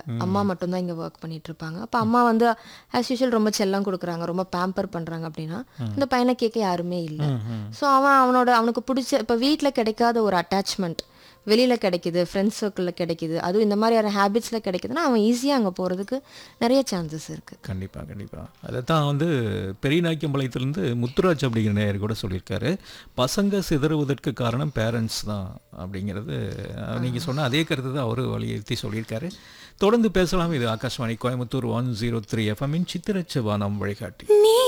அம்மா மட்டும்தான் இங்கே ஒர்க் பண்ணிட்டு இருப்பாங்க அப்போ அம்மா வந்து ஆஸ் யூஷுவல் ரொம்ப செல்லம் கொடுக்குறாங்க ரொம்ப பேம்பர் பண்ணுறாங்க அப்படின்னா இந்த பையனை கேட்க யாருமே இல்லை ஸோ அவன் அவனோட அவனுக்கு பிடிச்ச இப்போ வீட்டில் கிடைக்காத ஒரு அட்டாச்மெண்ட் வெளியில் கிடைக்குது ஃப்ரெண்ட்ஸ் சர்க்கிளில் கிடைக்குது அதுவும் இந்த மாதிரியான ஹேபிட்ஸில் கிடைக்குதுன்னா அவன் ஈஸியாக அங்கே போகிறதுக்கு நிறைய சான்சஸ் இருக்குது கண்டிப்பாக கண்டிப்பாக அதை தான் வந்து பெரியநாய்க்கம்பாளையத்துலேருந்து முத்துராஜ் அப்படிங்கிற நேயர் கூட சொல்லியிருக்காரு பசங்க சிதறுவதற்கு காரணம் பேரண்ட்ஸ் தான் அப்படிங்கிறது நீங்கள் சொன்ன அதே கருத்து தான் அவர் வலியுறுத்தி சொல்லியிருக்காரு தொடர்ந்து பேசலாம் இது Akashvani Coimbatore one zero three எஃப்எம்மின் சித்திரச்ச வானம் வழிகாட்டி நீ